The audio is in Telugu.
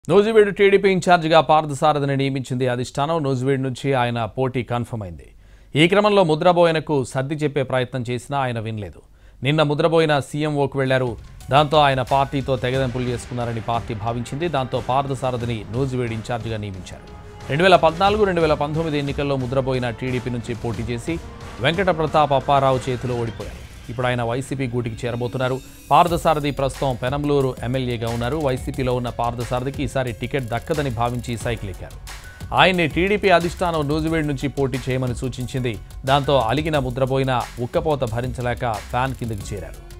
నూజివీడు టీడీపీ ఇన్ఛార్జిగా పార్థసారథిని నియమించింది అధిష్టానం నూజివీడు నుంచి ఆయన పోటీ కన్ఫర్మ్ అయింది ఈ క్రమంలో ముద్రబోయనకు సర్ది చెప్పే ప్రయత్నం చేసినా ఆయన వినలేదు నిన్న ముద్రబోయిన సీఎంఓకు వెళ్లారు దాంతో ఆయన పార్టీతో తెగదెంపులు చేసుకున్నారని పార్టీ భావించింది దాంతో పార్థసారథిని నూజివీడు ఇన్ఛార్జిగా నియమించారు రెండు వేల పద్నాలుగు రెండు వేల పంతొమ్మిది ఎన్నికల్లో ముద్రబోయిన టీడీపీ నుంచి పోటీ చేసి వెంకట ప్రతాప్ అప్పారావు చేతిలో ఓడిపోయారు ఇప్పుడు ఆయన వైసీపీ గూటికి చేరబోతున్నారు పార్థసారథి ప్రస్తుతం పెనంలూరు ఎమ్మెల్యేగా ఉన్నారు వైసీపీలో ఉన్న పార్థసారథికి ఈసారి టికెట్ దక్కదని భావించి సైకిల్ ఎక్కారు ఆయన్ని టీడీపీ అధిష్టానం నూజివేడ్ నుంచి పోటీ చేయమని సూచించింది దాంతో అలిగిన ముద్రపోయిన ఉక్కపోత భరించలేక ఫ్యాన్ కిందకి చేరారు